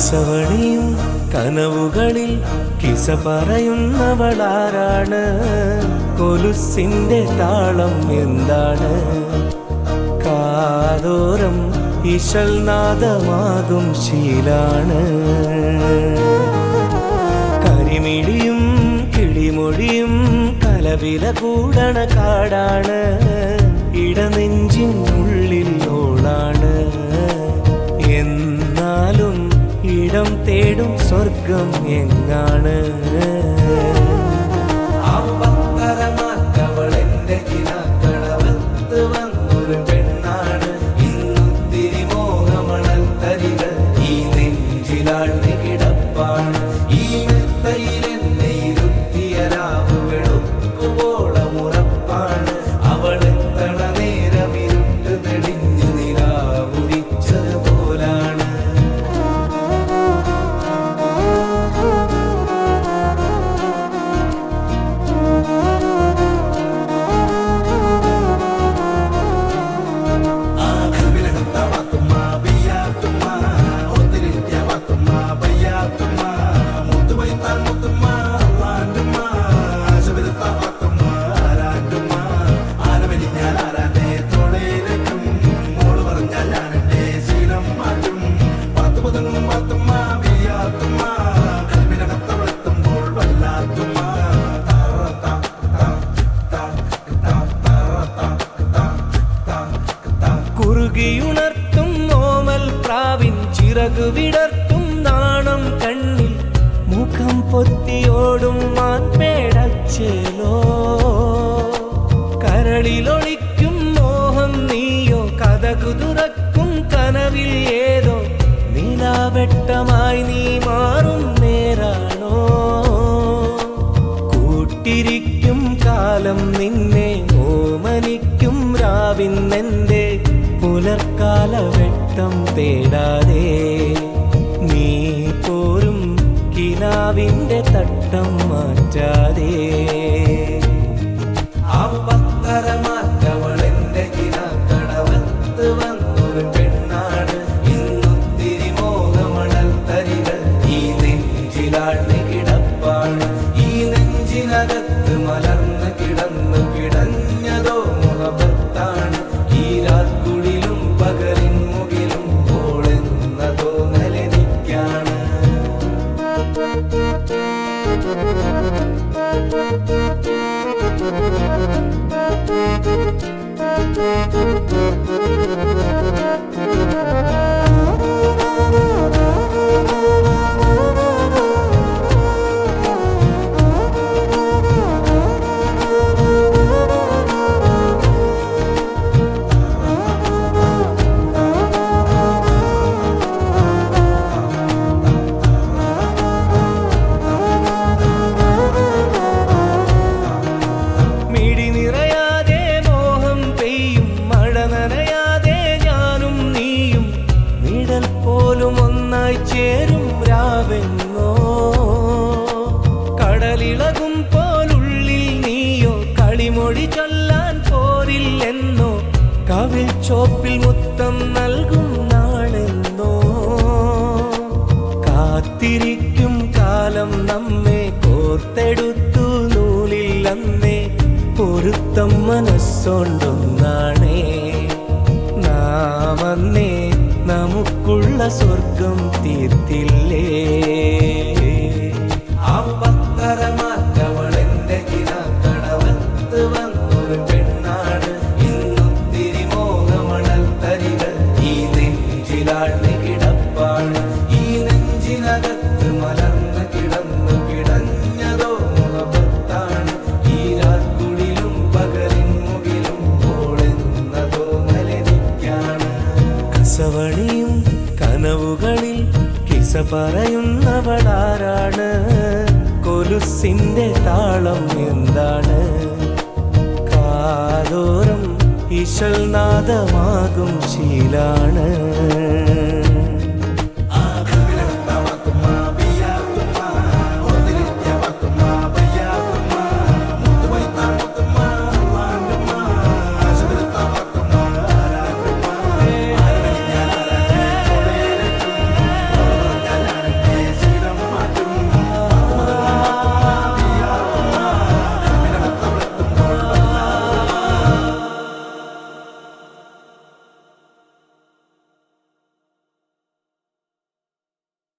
കസവണിയും കനവുകളിൽ കിസ പറയുന്നവളാരാണ് കൊലുസിന്റെ താളം എന്താണ് കാതോരം ഇശൽ നാദമാകും ശീലാണ് കരിമിഴിയും കിളിമൊഴിയും കലവില കൂടണ കാടാണ് ഇടനെഞ്ചിനുള്ളിൽ ഓളാണ് എന്നാലും ഇടം തേടും സ്വർഗം എങ്ങാണ് അവളെന്റെ കിനാക്കളവത്ത് വന്നൊരു പെണ്ണാണ് ഇന്നൊത്തിരി മോഹമണൽ തരികൾ ഈ നെഞ്ചിലാഴ്ന്ന് കിടപ്പാണ് ഈ മെത്തയിൽ എന്നെ ഇരുത്തിയ രാവ് വെളുക്കുവോളമുറപ്പാണ് അവളെത്തണ നേരം ഇരുട്ട് തെളിഞ്ഞ് നിലാവുദിച്ചത് പോലാണ് കുറുകിയുണർത്തും ഓമൽ പ്രാവിൻ ചിറകു വിടർത്തും നാണം കണ്ണിൽ മുഖം പൊത്തിയോടും മാൻപേടച്ചേലോ കരളിലൊളിക്കും മോഹം നീയോ കഥകു തുറക്കും കനവിൽ ഏതോ നിലാവെട്ടമായി നീ മാറും നേരാണോ കൂട്ടിരിക്കും കാലം നിന്നെ ഓമനിക്കും രാവിന്നെന്റെ പുലർക്കാല വെട്ടം തേടാതെ നീ പോരും കിനാവിന്റെ തട്ടം മാറ്റാതെ അവളെന്റെ കിനാക്കടവത്ത് വന്നൊരു പെണ്ണാണ് ഇന്നൊത്തിരി മോഹമണൽ തരികൾ ഈ നെഞ്ചിലാഴ്ന്ന് കിടപ്പാണ് ഈ നെഞ്ചിനകത്ത് മലർന്ന് കിടന്നു കിടഞ്ഞതോ മുഖത്താണ് ഈ രാത്കുടിലും പകലിൻ മുകിലും പോളെന്നതോ നിലനിക്കാണ് മിഴി നിറയാതെ മോഹം പെയ്യും മഴ നനയാതെ ഞാനും നീയും നിഴൽ പോലും ഒന്നായി ചേരും രാവെന്നോ കടലിളകും പോലുള്ളിൽ നീയോ കളിമൊഴി ചൊല്ലാൻ പോരില്ലെന്നോ കവിൽ ചോപ്പിൽ മുത്തം നൽകും നാളെന്നോ കാത്തിരിക്കും കാലം നമ്മെ കോർത്തെടുത്തു നൂലിൽ അന്നേ പൊരുത്തം മനസ്സോണ്ടൊന്നാണേ നാം അന്നേ നമുക്കുള്ള സ്വർഗം തീർത്തില്ലേ അവളെന്റെ കിനാക്കടവത്ത് വന്നൊരു പെണ്ണാണ് ഇന്നൊത്തിരി മോഹമണൽ തരികൾ ഈ നെഞ്ചിലാഴ്ന്ന് കിടപ്പാണ് ഈ നെഞ്ചിനകത്ത് മലർന്ന് കിടന്നു കിടഞ്ഞതോ മുഖത്താണ് ഈ രാത്കുടിലും പകലിൻ മുകിലും പോളെന്നതോ നിലനിക്കാണ് കസവണിയും കനവുകളിൽ കിസ പറയുന്നവളാരാണ് കൊലുസിന്റെ താളം എന്താണ് കാതോരം ഇശൽ നാദമാകും ശീലാണ്